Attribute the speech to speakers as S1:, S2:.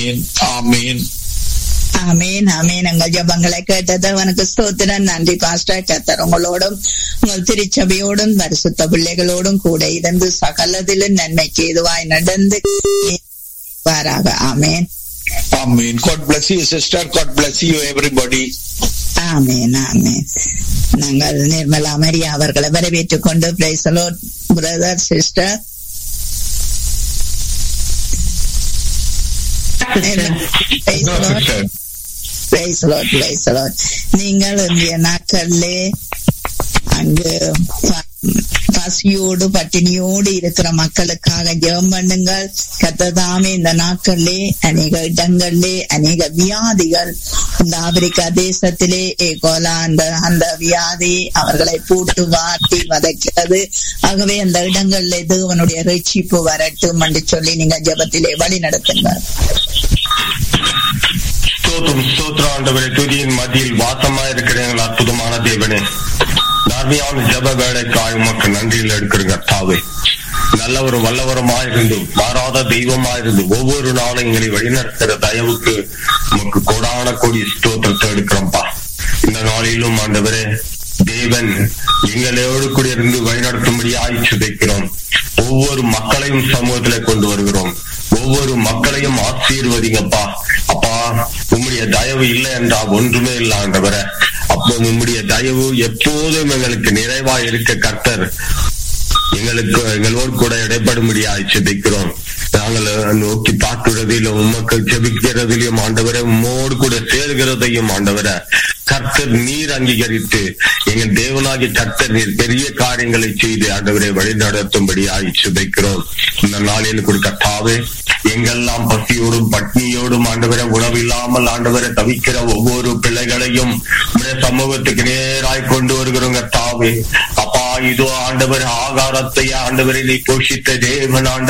S1: ஆமீன்
S2: ஆமீன் ஆமீன் எங்கள் ஜபங்களை கேட்டது அவனுக்கு ஸ்தோத்திரம் நன்றி பாஸ்டர் கத்தர் உங்களோடும் உங்கள் திருச்சபையோடும் பரிசுத்த பிள்ளைகளோடும் கூட இருந்து சகலதிலும் நன்மைக்கு எதுவாய் நடந்து வாராக ஆமேன்
S1: ஆமீன் God bless you sister God bless you everybody
S2: ஆமேன் ஆமேன் நாங்கள் நிர்மலா மரியா அவர்களை வரவேற்றுக் கொண்டு பிரைசலோ பிரதர் சிஸ்டர் நீங்கள் இந்திய நாட்களிலே அங்கு பசியோடு பட்டினியோடு இருக்கிற மக்களுக்காக ஜெபம் பண்ணுங்கள் கத்ததாமே இந்த நாட்களிலே அநேக இடங்களிலே அநேக வியாதிகள் இந்த ஆப்பிரிக்கா தேசத்திலே ஏகோலா அந்த அந்த வியாதி அவர்களை பூட்டு வாட்டி வதைக்கிறது ஆகவே அந்த இடங்களிலே தேவனுடைய ரட்சிப்பு வரட்டும் என்று சொல்லி நீங்க ஜபத்திலே வழி நடத்துங்க
S3: ஸ்தோத்திரம் ஸ்தோத்திரம் ஆண்டவரே துதியின் மத்தியில் வாசமா இருக்கிற எங்கள் அற்புதமான தேவனே தார்மியான ஜப வேலைக்காய் உமக்கு நன்றியில் எடுக்கிற கர்த்தாவே நல்லவரும் வல்லவருமாயிருந்து மாறாத தெய்வமாயிருந்து ஒவ்வொரு நாளும் எங்களை வழிநடத்துகிற தயவுக்கு உமக்கு கொடான கொடி ஸ்தோத்திரத்தை எடுக்கிறோம்ப்பா இந்த நாளிலும் ஆண்டவரே தேவன் எங்களோடு கூட இருந்து வழிநடத்தும்படி ஆய்ச்சி வைக்கிறோம் ஒவ்வொரு மக்களையும் சமூகத்துல கொண்டு வருகிறோம் ஒவ்வொரு மக்களையும் ஆசீர்வதிங்கப்பா அப்பா உம்முடைய தயவு இல்லை என்றால் ஒன்றுமே இல்லை ஆண்டவர அப்போ உம்முடைய தயவு எப்போதும் எங்களுக்கு நிறைவா இருக்க கர்த்தர் எங்களுக்கு எங்களோடு கூட இடைப்படும்படியாய் செபிக்கிறோம் நாங்கள் நோக்கி பார்க்கிறதிலும் உமக்கு ஜெபிக்கிறதிலும் ஆண்டவரை உம்மோடு கூட சேர்கிறதையும் ஆண்டவரை கர்த்தர் நீர் அங்கீகரித்து எங்கள் தேவனாகிய கர்த்தர் நீர் பெரிய காரியங்களை செய்து ஆண்டவரை வழி நடத்தும்படி சுதைக்கிறோம் இந்த நாளில் கர்த்தாவே எங்கெல்லாம் பசியோடும் பட்னியோடும் ஆண்டவரை உணவு இல்லாமல் ஆண்டவரை தவிக்கிற ஒவ்வொரு பிள்ளைகளையும் உடைய சமூகத்துக்கு நேராய் கொண்டு வருகிறோம் கர்த்தாவே அப்பா இதோ ஆண்டவர் ஆகாரத்தை ஆண்டவரை நீ போஷித்த தேவன் ஆண்டவர்